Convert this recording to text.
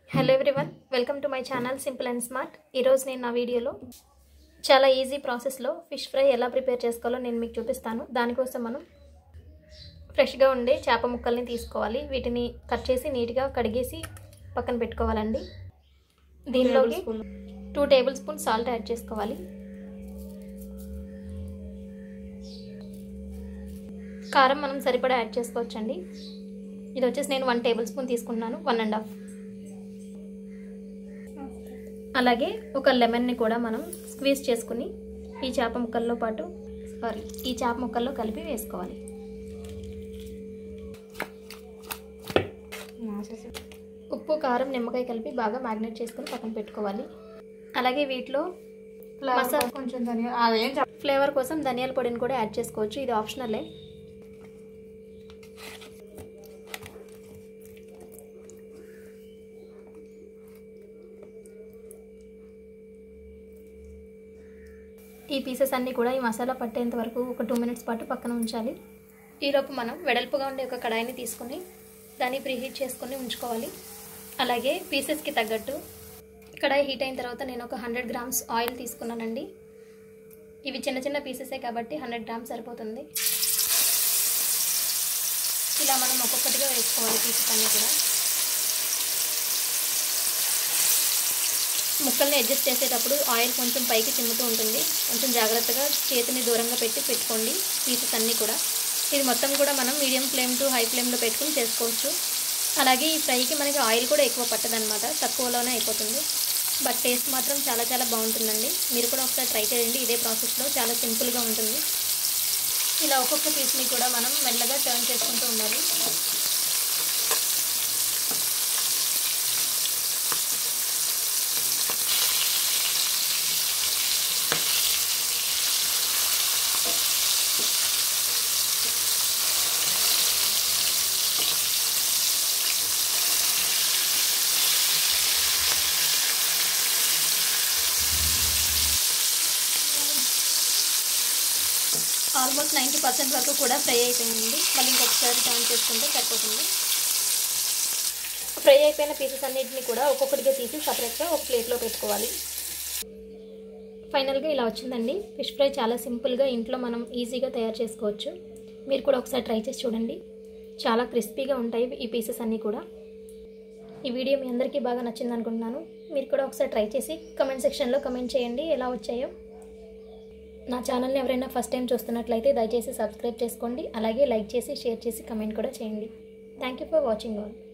hello everyone welcome to my channel simple and smart ఈరోజు నేను నా వీడియోలో చాలా ఈజీ ప్రాసెస్లో ఫిష్ ఫ్రై ఎలా ప్రిపేర్ చేసుకోవాలో నేను మీకు చూపిస్తాను దానికోసం మనం ఫ్రెష్గా ఉండే చేప ముక్కల్ని తీసుకోవాలి వీటిని కట్ చేసి నీట్గా కడిగేసి పక్కన పెట్టుకోవాలండి దీనిలోకి two tablespoon salt add చేసుకోవాలి కారం మనం సరిపడా యాడ్ చేసుకోవచ్చండి ఇది వచ్చేసి నేను వన్ టేబుల్ స్పూన్ తీసుకున్నాను వన్ అండ్ హాఫ్ అలాగే ఒక లెమన్ని కూడా మనం స్క్వీజ్ చేసుకుని ఈ చేప ముక్కల్లో పాటు సారీ ఈ చేప ముక్కల్లో కలిపి వేసుకోవాలి ఉప్పు కారం నిమ్మకాయ కలిపి బాగా మ్యాగ్నేట్ చేసుకుని పక్కన పెట్టుకోవాలి అలాగే వీటిలో మసాలా కొంచెం ధనియా అదేం చెప్ప ఫ్లేవర్ కోసం ధనియాల పొడిని కూడా యాడ్ చేసుకోవచ్చు ఇది ఆప్షనలే ఈ పీసెస్ అన్నీ కూడా ఈ మసాలా పట్టేంత వరకు ఒక టూ మినిట్స్ పాటు పక్కన ఉంచాలి ఈలోపు మనం వెడల్పుగా ఉండే ఒక కడాయిని తీసుకుని దాన్ని ప్రీహీట్ చేసుకొని ఉంచుకోవాలి అలాగే పీసెస్కి తగ్గట్టు కడాయి హీట్ అయిన తర్వాత నేను ఒక హండ్రెడ్ గ్రామ్స్ ఆయిల్ తీసుకున్నానండి ఇవి చిన్న చిన్న పీసెసే కాబట్టి హండ్రెడ్ గ్రామ్స్ సరిపోతుంది ఇలా మనం ఒక్కొక్కటిగా వేసుకోవాలి పీసెస్ అన్నీ కూడా ముక్కల్ని అడ్జస్ట్ చేసేటప్పుడు ఆయిల్ కొంచెం పైకి చిమ్ముతూ ఉంటుంది కొంచెం జాగ్రత్తగా చేతిని దూరంగా పెట్టి పెట్టుకోండి పీసెస్ అన్నీ కూడా ఇది మొత్తం కూడా మనం మీడియం ఫ్లేమ్ టు హై ఫ్లేమ్లో పెట్టుకుని చేసుకోవచ్చు అలాగే ఈ ఫ్రైకి మనకి ఆయిల్ కూడా ఎక్కువ పట్టదనమాట తక్కువలోనే అయిపోతుంది బట్ టేస్ట్ మాత్రం చాలా చాలా బాగుంటుందండి మీరు కూడా ఒకసారి ట్రై చేయండి ఇదే ప్రాసెస్లో చాలా సింపుల్గా ఉంటుంది ఇలా ఒక్కొక్క పీస్ని కూడా మనం మెల్లగా టర్న్ చేసుకుంటూ ఉండాలి ఆల్మోస్ట్ నైంటీ పర్సెంట్ వరకు కూడా ఫ్రై అయిపోయింది మళ్ళీ ఇంకొకసారి టర్న్ చేసుకుంటే సరిపోతుంది ఫ్రై అయిపోయిన పీసెస్ అన్నిటిని కూడా ఒక్కొక్కటిగా తీసి సపరేట్గా ఒక ప్లేట్లో పెట్టుకోవాలి ఫైనల్గా ఇలా వచ్చిందండి ఫిష్ ఫ్రై చాలా సింపుల్గా ఇంట్లో మనం ఈజీగా తయారు చేసుకోవచ్చు మీరు కూడా ఒకసారి ట్రై చేసి చూడండి చాలా క్రిస్పీగా ఉంటాయి ఈ పీసెస్ అన్నీ కూడా ఈ వీడియో మీ అందరికీ బాగా నచ్చింది అనుకుంటున్నాను మీరు కూడా ఒకసారి ట్రై చేసి కమెంట్ సెక్షన్లో కమెంట్ చేయండి ఎలా వచ్చాయో నా ఛానల్ని ఎవరైనా ఫస్ట్ టైం చూస్తున్నట్లయితే దయచేసి సబ్స్క్రైబ్ చేసుకోండి అలాగే లైక్ చేసి షేర్ చేసి కమెంట్ కూడా చేయండి thank you for watching all